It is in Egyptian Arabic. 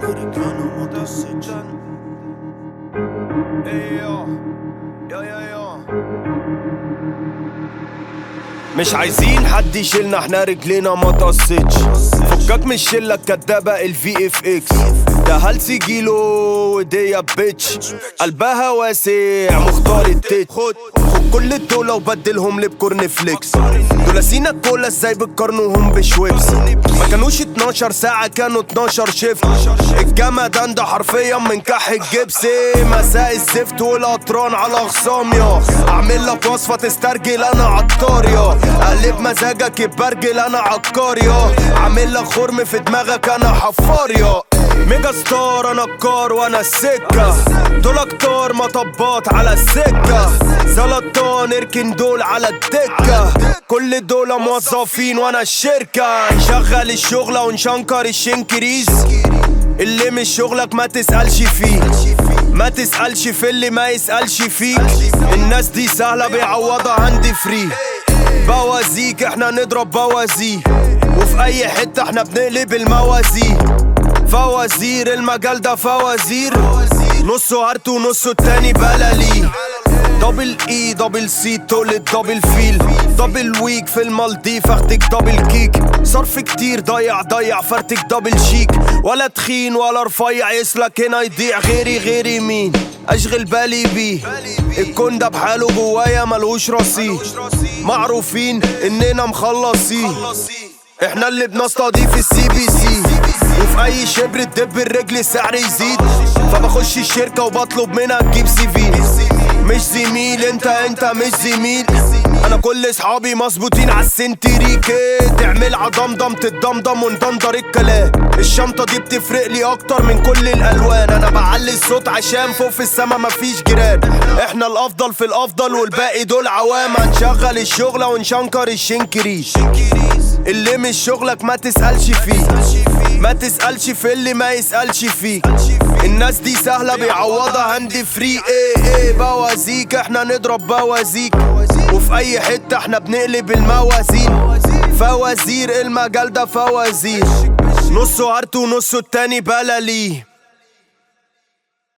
Americano متوسط مش عايزين حد يشيلنا احنا رجلينا ما تقصتش فكك من الشله الكدابه الفي اف اكس ده هلسي جيلو ودي بيتش قلبها واسع مختار التت خد خد كل الدولة وبدلهم لي بكورن فليكس دول سينا الكولا ازاي بتقارنوهم بشويبس ما كانوش 12 ساعة كانوا 12 شيفت الجمدان ده حرفيا من كح الجبس مساء الزفت والقطران على خصاميا اعمل لك وصفة تسترجل انا عطاريا قلب مزاجك يبرجل انا عكاريا عامل لك خرم في دماغك انا حفاريا ميجا ستار انا الكار وانا السكة دول اكتار مطبات على السكة زلطان اركن دول على الدكة كل دول موظفين وانا الشركة نشغل الشغلة ونشنكر الشنكريز اللي مش شغلك ما تسألش فيه ما تسألش في اللي ما يسألش فيك الناس دي سهلة بيعوضها عندي فري بوازيك احنا نضرب بوازيك وفي اي حتة احنا بنقلب الموازين فوازير المجال ده فوازير نصه هارت ونصه التاني بلالي دبل اي دبل سي تولد دبل فيل دبل ويك في المالديف اخدك دبل كيك صرف كتير ضيع ضيع فرتك دبل شيك ولا تخين ولا رفيع يسلك هنا يضيع غيري غيري مين اشغل بالي بيه الكون ده بحاله جوايا ملهوش رصيد معروفين اننا مخلصين احنا اللي بنستضيف السي بي سي وفي اي شبر تدب الرجل السعر يزيد فبخش الشركة وبطلب منها تجيب سي في مش زميل انت انت مش زميل انا كل اصحابي مظبوطين على السنتريكي تعمل عضمضم تتضمضم وندندر الكلام الشنطة دي بتفرق لي اكتر من كل الالوان انا بعلي الصوت عشان فوق في السما مفيش جيران احنا الافضل في الافضل والباقي دول عوام هنشغل الشغلة ونشنكر الشنكريش اللي مش شغلك ما تسألش فيه ما تسألش في اللي ما يسألش فيك الناس دي سهلة بيعوضها عندي فري ايه ايه بوازيك احنا نضرب بوازيك وفي اي حتة احنا بنقلب الموازين فوازير المجال ده فوازير نصه هارت ونصه التاني بلالي